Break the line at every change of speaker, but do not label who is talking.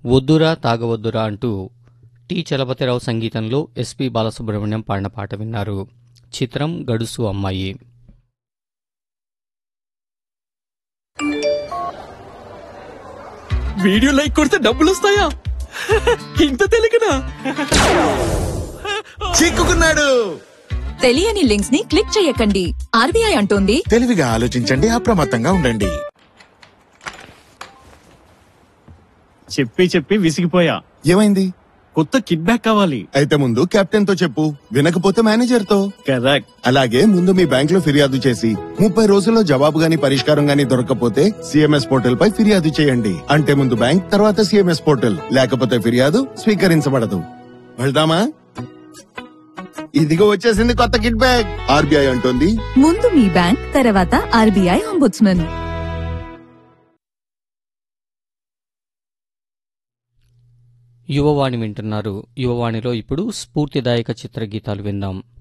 వద్దురా తాగవద్దురా అంటూ టి చలపతిరావు సంగీతంలో ఎస్పి బాలసుబ్రహ్మణ్యం పాడిన పాట విన్నారు చిత్రం గడుసు అమ్మాయి
వీడియో లైక్ కొడితే డబ్బులు వస్తాయా ఇంత తెలియకనా
చిక్కుకున్నాడు
తెలియని లింక్స్ ని క్లిక్ చేయకండి ఆర్బీఐ అంటోంది
తెలివిగా ఆలోచించండి అప్రమత్తంగా ఉండండి
చెప్పి చెప్పి విసిగిపోయా
ఏమైంది
కొత్త కిడ్ బ్యాక్ కావాలి
అయితే ముందు కెప్టెన్ తో చెప్పు వినకపోతే మేనేజర్ తో
కరెక్ట్
అలాగే ముందు మీ బ్యాంక్ లో ఫిర్యాదు చేసి ముప్పై రోజుల్లో జవాబు గాని పరిష్కారం గాని దొరకకపోతే సిఎంఎస్ పోర్టల్ పై ఫిర్యాదు చేయండి అంటే ముందు బ్యాంక్ తర్వాత సిఎంఎస్ పోర్టల్ లేకపోతే ఫిర్యాదు స్వీకరించబడదు వెళ్దామా ఇదిగో వచ్చేసింది కొత్త కిట్ బ్యాగ్ ఆర్బీఐ అంటోంది
ముందు మీ బ్యాంక్ తర్వాత ఆర్బీఐ అంబుడ్స్మన్
యువవాణి వింటున్నారు యువవాణిలో ఇప్పుడు స్ఫూర్తిదాయక చిత్రగీతాలు విందాం